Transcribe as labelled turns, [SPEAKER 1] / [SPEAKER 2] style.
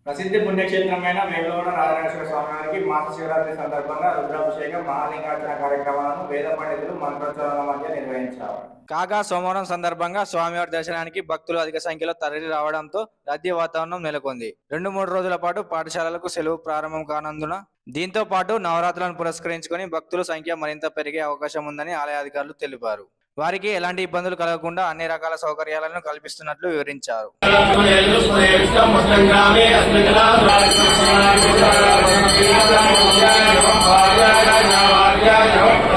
[SPEAKER 1] ప్రసిద్ధి పుణ్యక్షేత్రమైన వేములవాడ రాజరాజేశ్వర స్వామి వారికి మాస శివరాత్రి సందర్భంగా రుద్రాభిషేకం మహాలింగార్చన కార్యక్రమాలను వేద పండితులు మంత్రోచ్చారణల మధ్య నిర్వహించారు కాగా సోమవారం సందర్భంగా స్వామివారి దర్శనానికి భక్తులు అధిక సంఖ్యలో తరలి రావడంతో రద్దీ వాతావరణం నెలకొంది రెండు మూడు రోజుల పాటు పాఠశాలలకు సెలవు ప్రారంభం కానందున దీంతో పాటు నవరాత్రులను పురస్కరించుకొని భక్తుల సంఖ్య మరింత పెరిగే అవకాశం ఉందని ఆలయ అధికారులు తెలిపారు వారికి ఎలాంటి ఇబ్బందులు కలగకుండా అన్ని రకాల సౌకర్యాలను కల్పిస్తున్నట్లు వివరించారు
[SPEAKER 2] శ్రీరామ